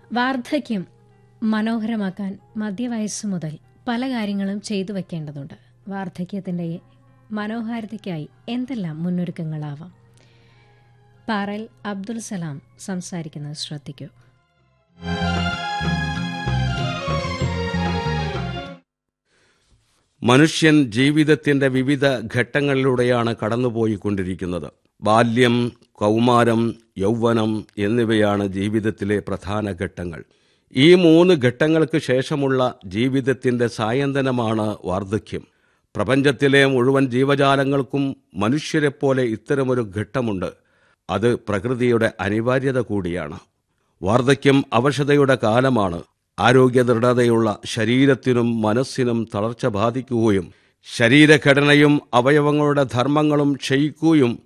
വാർദ്ധക്യം മനോഹരമാക്കാൻ മധ്യവയസ്സ് മുതൽ പല കാര്യങ്ങളും ചെയ്തു വെക്കേണ്ടതുണ്ട് വാർദ്ധക്യത്തിൻ്റെ മനോഹാരിതയ്ക്കായി എന്തെല്ലാം മുന്നൊരുക്കങ്ങളാവാം പാറൽ അബ്ദുൽ സലാം സംസാരിക്കുന്നത് ശ്രദ്ധിക്കൂ മനുഷ്യൻ ജീവിതത്തിന്റെ വിവിധ ഘട്ടങ്ങളിലൂടെയാണ് കടന്നുപോയിക്കൊണ്ടിരിക്കുന്നത് ബാല്യം കൗമാരം യൗവനം എന്നിവയാണ് ജീവിതത്തിലെ പ്രധാന ഘട്ടങ്ങൾ ഈ മൂന്ന് ഘട്ടങ്ങൾക്ക് ശേഷമുള്ള ജീവിതത്തിന്റെ സായന്തനമാണ് വാർദ്ധക്യം പ്രപഞ്ചത്തിലെ മുഴുവൻ ജീവജാലങ്ങൾക്കും മനുഷ്യരെപ്പോലെ ഇത്തരമൊരു ഘട്ടമുണ്ട് അത് പ്രകൃതിയുടെ അനിവാര്യത കൂടിയാണ് വാർദ്ധക്യം അവശതയുടെ കാലമാണ് ആരോഗ്യദൃഢതയുള്ള ശരീരത്തിനും മനസ്സിനും തളർച്ച ബാധിക്കുകയും ശരീരഘടനയും അവയവങ്ങളുടെ ധർമ്മങ്ങളും ക്ഷയിക്കുകയും